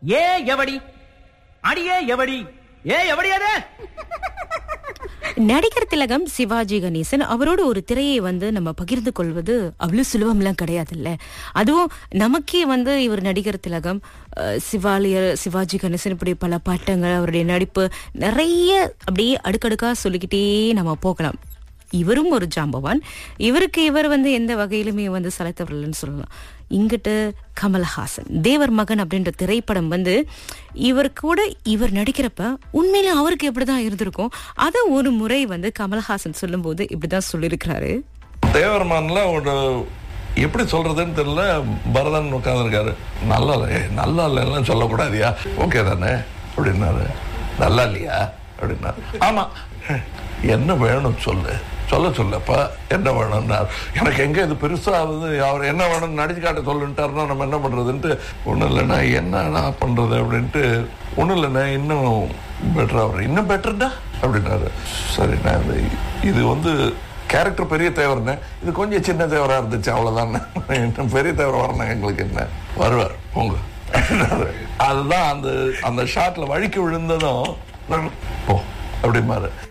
ஏ எவடி அடியே எவடி ஏ எவடி அது நடிகர் திலகம் சிவாஜி கணேசன் அவரோட ஒரு திரையை வந்து நம்ம பகிர்ந்து கொள்வது அவ்வளவு சுலபம்லாம் கிடையாதுல்ல அதுவும் நமக்கே வந்து இவர் நடிகர் திலகம் அஹ், சிவாலியர் சிவாஜி கணேசன் இப்படி பல பாட்டங்கள் அவருடைய நடிப்பு நிறைய அப்படியே அடுக்கடுக்கா சொல்லிக்கிட்டே நம்ம போகலாம் இவரும் ஒரு ஜாம்பவான் இவருக்கு இவர் வந்து எந்த வகையிலுமே வந்து சலைத்தவர்கள்னு சொல்லலாம் இங்கிட்டு கமல்ஹாசன் தேவர் மகன் அப்படின்ற திரைப்படம் வந்து இவர் கூட இவர் நடிக்கிறப்ப உண்மையில அவருக்கு எப்படிதான் இருந்திருக்கும் அதை ஒரு முறை வந்து கமல்ஹாசன் சொல்லும்போது இப்படிதான் சொல்லியிருக்கிறாரு தேவர்மான்ல ஒரு எப்படி சொல்றதுன்னு தெரியல பரதன் உட்காந்துருக்காரு நல்லா இல்லை ஏய், நல்லா இல்லைன்னு சொல்லக்கூடாதியா ஓகே தானே அப்படின்னாரு நல்லா இல்லையா அப்படின்னாரு ஆமா என்ன வேணும் சொல்லு சொல்ல சொல்லப்பா என்ன வேணும்னா எனக்கு எங்க இது பெருசாகுது அவர் என்ன வேணும்னு நடிச்சு காட்ட சொல்லுன்ட்டாருன்னா நம்ம என்ன பண்றதுன்ட்டு ஒண்ணும் இல்லைண்ணா என்ன பண்றது அப்படின்ட்டு ஒண்ணும் இல்லைண்ணா இன்னும் பெட்டரா அவர் இன்னும் பெட்டர்டா அப்படின்னாரு சரிண்ணா இது இது வந்து கேரக்டர் பெரிய தேவர்னே இது கொஞ்சம் சின்ன தேவரா இருந்துச்சு அவ்வளவுதான் இன்னும் பெரிய தேவர் வரணும் எங்களுக்கு என்ன வருவார் போங்க அதுதான் அந்த அந்த ஷாட்ல வழுக்கி விழுந்ததும் போ அப்படிமாரு